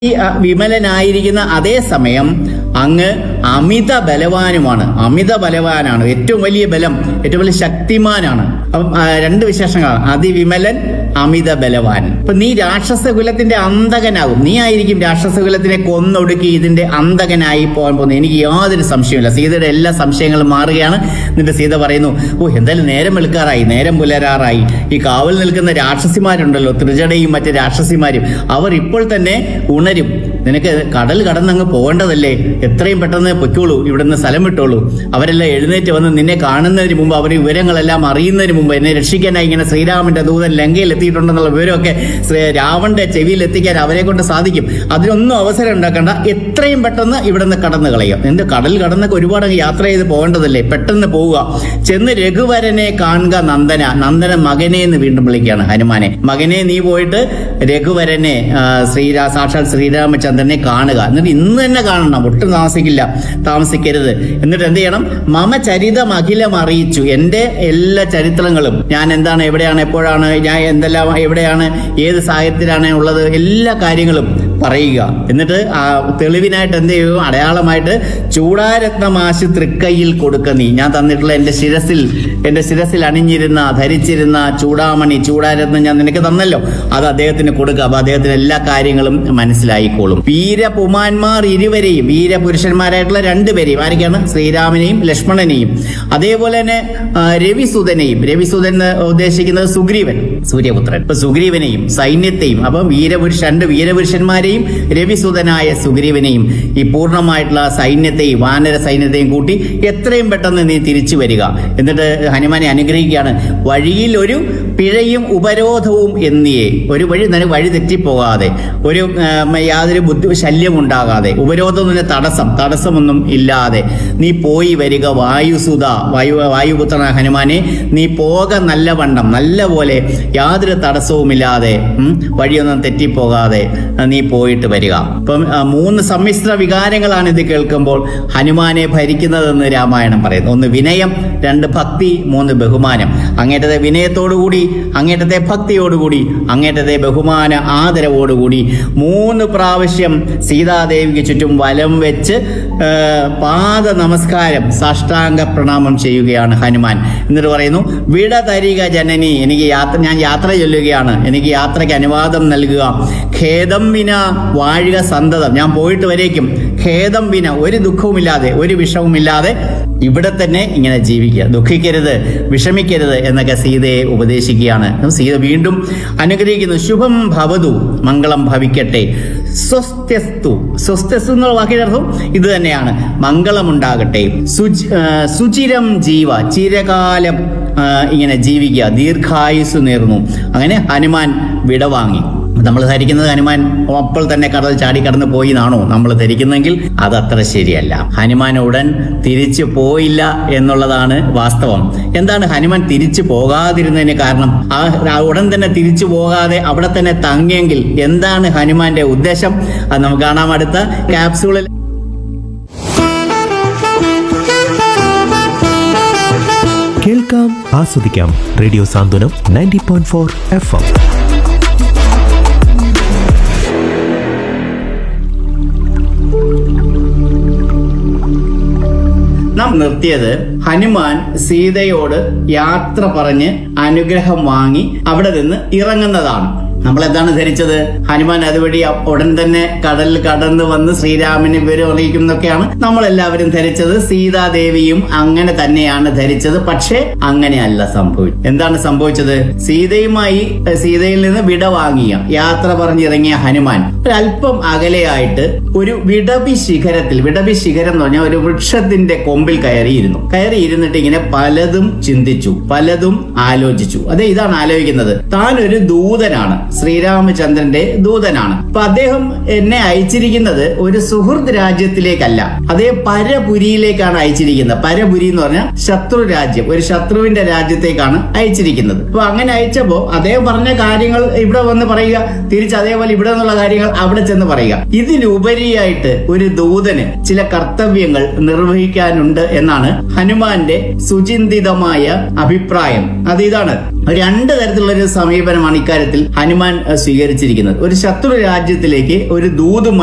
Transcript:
ഈ അ, വിമലനായിരിക്കുന്ന അതേ സമയം അങ്ങ് അമിത ബലവാനുമാണ് അമിത ബലവാനാണ് ഏറ്റവും വലിയ ബലം ഏറ്റവും വലിയ ശക്തിമാനാണ് അപ്പം ആ, രണ്ട് വിശേഷങ്ങളാണ് അതിവിമലൻ അമിത ബലവാൻ അപ്പൊ നീ രാക്ഷസ കുലത്തിന്റെ അന്തകനാകും നീ ആയിരിക്കും രാക്ഷസ കുലത്തിനെ കൊന്നൊടുക്കി ഇതിന്റെ അന്തകനായി പോകാൻ പോകുന്നത് എനിക്ക് യാതൊരു സംശയമില്ല സീതയുടെ എല്ലാ സംശയങ്ങളും മാറുകയാണ് എന്നിട്ട് സീത പറയുന്നു ഓ എന്തായാലും നേരം വെളുക്കാറായി നേരം പുലരാറായി ഈ കാവൽ നിൽക്കുന്ന രാക്ഷസിമാരുണ്ടല്ലോ ത്രിജടയും മറ്റ് രാക്ഷസിമാരും അവർ ഇപ്പോൾ തന്നെ ഉണരും നിനക്ക് കടൽ കടന്നങ്ങ് പോകേണ്ടതല്ലേ എത്രയും പെട്ടെന്ന് പൊയ്ക്കോളൂ ഇവിടുന്ന് സ്ഥലം വിട്ടോളൂ അവരെല്ലാം എഴുന്നേറ്റ് വന്ന് നിന്നെ കാണുന്നതിന് മുമ്പ് അവർ വിവരങ്ങളെല്ലാം അറിയുന്നതിന് മുമ്പ് എന്നെ രക്ഷിക്കാനായി ഇങ്ങനെ ശ്രീരാമന്റെ ദൂതൻ ലങ്കയിൽ എത്തിയിട്ടുണ്ടെന്നുള്ള വിവരമൊക്കെ ശ്രീ- രാവണന്റെ ചെവിയിൽ എത്തിക്കാൻ അവരെ കൊണ്ട് സാധിക്കും അതിനൊന്നും അവസരം ഉണ്ടാക്കണ്ട എത്രയും പെട്ടെന്ന് ഇവിടുന്ന് കടന്നു കളയുക നിന്റെ കടൽ കടന്നൊക്കെ ഒരുപാട് അങ്ങ് യാത്ര ചെയ്ത് പോകേണ്ടതല്ലേ പെട്ടെന്ന് പോവുക ചെന്ന് രഘുവരനെ കാണുക നന്ദന നന്ദന മകനെ എന്ന് വീണ്ടും വിളിക്കുകയാണ് ഹനുമാനെ മകനെ നീ പോയിട്ട് രഘുവരനെ ആ, ശ്രീരാ സാക്ഷാൽ ശ്രീരാമചന്ദ്രനെ കാണുക എന്നിട്ട് ഇന്ന് തന്നെ കാണണം ഒട്ടും താമസിക്കില്ല താമസിക്കരുത് എന്നിട്ട് എന്ത് ചെയ്യണം മമ ചരിതം അഖിലം അറിയിച്ചു എന്റെ എല്ലാ ചരിത്രങ്ങളും ഞാൻ എന്താണ് എവിടെയാണ് എപ്പോഴാണ് ഞാൻ എന്തെല്ലാം എവിടെയാണ് ഏത് സാഹചര്യത്തിലാണ് ഉള്ളത് എല്ലാ കാര്യങ്ങളും പറയുക എന്നിട്ട് ആ തെളിവിനായിട്ട് എന്ത് ചെയ്യും അടയാളമായിട്ട് ചൂടാരത്നമാശി തൃക്കൈയിൽ കൊടുക്ക നീ ഞാൻ തന്നിട്ടുള്ള എന്റെ ശിരസിൽ എന്റെ ശിരസിൽ അണിഞ്ഞിരുന്ന ധരിച്ചിരുന്ന ചൂടാമണി ചൂടാരത്നം ഞാൻ നിനക്ക് തന്നല്ലോ അത് അദ്ദേഹത്തിന് കൊടുക്കുക അപ്പൊ അദ്ദേഹത്തിന് എല്ലാ കാര്യങ്ങളും മനസ്സിലായിക്കോളും വീരപുമാന്മാർ ഇരുവരെയും വീരപുരുഷന്മാരായിട്ടുള്ള രണ്ടുപേരെയും ആരൊക്കെയാണ് ശ്രീരാമനെയും ലക്ഷ്മണനെയും അതേപോലെ തന്നെ ആ, രവിസുതനെയും രവിസുതൻ എന്ന് ഉദ്ദേശിക്കുന്നത് സുഗ്രീവൻ സൂര്യപുത്രൻ ഇപ്പൊ സുഗ്രീവനെയും സൈന്യത്തെയും അപ്പം വീരപുരുഷ രണ്ട് വീരപുരുഷന്മാരെയും രവിസുതനായ സുഗ്രീവനെയും ഈ പൂർണ്ണമായിട്ടുള്ള സൈന്യത്തെയും വാനര സൈന്യത്തെയും കൂട്ടി എത്രയും പെട്ടെന്ന് നീ തിരിച്ചു വരിക എന്നിട്ട് ഹനുമാനെ അനുഗ്രഹിക്കുകയാണ് വഴിയിൽ ഒരു പിഴയും ഉപരോധവും എന്നിയേ ഒരു വഴി നിനക്ക് വഴി തെറ്റിപ്പോകാതെ ഒരു ആ, യാതൊരു ബുദ്ധി ശല്യം ഉണ്ടാകാതെ ഉപരോധം തന്നെ തടസ്സം തടസ്സമൊന്നും ഇല്ലാതെ നീ പോയി വരിക വായുസുത വായു വായുപുത്ര ഹനുമാനെ നീ പോക നല്ലവണ്ണം നല്ല പോലെ യാതൊരു തടസ്സവുമില്ലാതെ ഉം, വഴിയൊന്നും തെറ്റിപ്പോകാതെ ആ, നീ പോയിട്ട് വരിക ഇപ്പം ആ, മൂന്ന് സമ്മിശ്ര വികാരങ്ങളാണ് ഇത് കേൾക്കുമ്പോൾ ഹനുമാനെ ഭരിക്കുന്നതെന്ന് രാമായണം പറയുന്നു ഒന്ന് വിനയം രണ്ട് ഭക്തി മൂന്ന് ബഹുമാനം അങ്ങേറ്റത്തെ വിനയത്തോടുകൂടി അങ്ങേറ്റത്തെ ഭക്തിയോടുകൂടി അങ്ങേറ്റത്തെ ബഹുമാന ആദരവോടുകൂടി മൂന്ന് പ്രാവശ്യം സീതാദേവിക്ക് ചുറ്റും വലം വെച്ച് ആ, പാദ നമസ്കാരം സാഷ്ടാംഗ പ്രണാമം ചെയ്യുകയാണ് ഹനുമാൻ എന്നിട്ട് പറയുന്നു വിട തരിക ജനനി എനിക്ക് യാത്ര ഞാൻ യാത്ര ചൊല്ലുകയാണ് എനിക്ക് യാത്രയ്ക്ക് അനുവാദം നൽകുക ഖേദം വിന വാഴുക സന്തതം ഞാൻ പോയിട്ട് വരേക്കും ഖേദം വിന ഒരു ദുഃഖവുമില്ലാതെ ഒരു വിഷവുമില്ലാതെ ഇവിടെ തന്നെ ഇങ്ങനെ ജീവിക്കുക ദുഃഖിക്കരുത് വിഷമിക്കരുത് എന്നൊക്കെ സീതയെ ഉപദേശിക്കുകയാണ് സീത വീണ്ടും അനുഗ്രഹിക്കുന്നു ശുഭം ഭവതു മംഗളം ഭവിക്കട്ടെ സ്വസ്ത്യസ്തു സ്വസ്ത്യസ്തു എന്നുള്ള വാക്കിന്റെ അർത്ഥം ഇത് തന്നെയാണ് മംഗളമുണ്ടാകട്ടെ സുചി ആ, സുചിരം ജീവ ചിരകാലം ആ, ഇങ്ങനെ ജീവിക്കുക ദീർഘായുസ് നേർന്നു അങ്ങനെ ഹനുമാൻ വിടവാങ്ങി നമ്മൾ ധരിക്കുന്നത് ഹനുമാൻ അപ്പോൾ തന്നെ കടൽ ചാടി കടന്നു പോയി എന്നാണോ നമ്മൾ ധരിക്കുന്നെങ്കിൽ അത് അത്ര ശരിയല്ല ഹനുമാൻ ഉടൻ തിരിച്ചു പോയില്ല എന്നുള്ളതാണ് വാസ്തവം എന്താണ് ഹനുമാൻ തിരിച്ചു പോകാതിരുന്നതിന് കാരണം ആ ആ ഉടൻ തന്നെ തിരിച്ചു പോകാതെ അവിടെ തന്നെ തങ്ങിയെങ്കിൽ എന്താണ് ഹനുമാന്റെ ഉദ്ദേശം അത് നമുക്ക് കാണാം അടുത്ത ക്യാപ്സൂളിൽ കേൾക്കാം ആസ്വദിക്കാം radio Santhwanam ninety point four FM എം നാം നിർത്തിയത് ഹനുമാൻ സീതയോട് യാത്ര പറഞ്ഞ് അനുഗ്രഹം വാങ്ങി അവിടെ നിന്ന് ഇറങ്ങുന്നതാണ് നമ്മൾ എന്താണ് ധരിച്ചത് ഹനുമാൻ അതുവഴി അ- ഉടൻ തന്നെ കടലിൽ കടന്നു വന്ന് ശ്രീരാമനെ വിവരം അറിയിക്കുന്നൊക്കെയാണ് നമ്മൾ എല്ലാവരും ധരിച്ചത് സീതാദേവിയും അങ്ങനെ തന്നെയാണ് ധരിച്ചത് പക്ഷേ അങ്ങനെയല്ല സംഭവിച്ചത് എന്താണ് സംഭവിച്ചത് സീതയുമായി എ, സീതയിൽ നിന്ന് വിട വാങ്ങിയ യാത്ര പറഞ്ഞിറങ്ങിയ ഹനുമാൻ ഒരല്പം അകലെയായിട്ട് ഒരു വിടവി ശിഖരത്തിൽ വിടവി ശിഖരം എന്ന് പറഞ്ഞാൽ ഒരു വൃക്ഷത്തിന്റെ കൊമ്പിൽ കയറിയിരുന്നു കയറിയിരുന്നിട്ട് ഇങ്ങനെ പലതും ചിന്തിച്ചു പലതും ആലോചിച്ചു അതെ ഇതാണ് ആലോചിക്കുന്നത് താൻ ഒരു ദൂതനാണ് ശ്രീരാമചന്ദ്രന്റെ ദൂതനാണ് അപ്പൊ അദ്ദേഹം എന്നെ അയച്ചിരിക്കുന്നത് ഒരു സുഹൃത്ത് രാജ്യത്തിലേക്കല്ല അതേ പരപുരിയിലേക്കാണ് അയച്ചിരിക്കുന്നത് പരപുരി എന്ന് പറഞ്ഞാൽ ശത്രു രാജ്യം ഒരു ശത്രുവിന്റെ രാജ്യത്തേക്കാണ് അയച്ചിരിക്കുന്നത് അപ്പൊ അങ്ങനെ അയച്ചപ്പോ അദ്ദേഹം പറഞ്ഞ കാര്യങ്ങൾ ഇവിടെ വന്ന് പറയുക തിരിച്ച് അതേപോലെ ഇവിടെ നിന്നുള്ള കാര്യങ്ങൾ അവിടെ ചെന്ന് പറയുക ഇതിലുപരിയായിട്ട് ഒരു ദൂതന് ചില കർത്തവ്യങ്ങൾ നിർവഹിക്കാനുണ്ട് എന്നാണ് ഹനുമാന്റെ സുചിന്തിതമായ അഭിപ്രായം അത് ഇതാണ് രണ്ട് തരത്തിലുള്ള ഒരു സമീപനമാണ് ഇക്കാര്യത്തിൽ ഹനുമാൻ ഏഹ്, സ്വീകരിച്ചിരിക്കുന്നത് ഒരു ശത്രു രാജ്യത്തിലേക്ക് ഒരു ദൂത്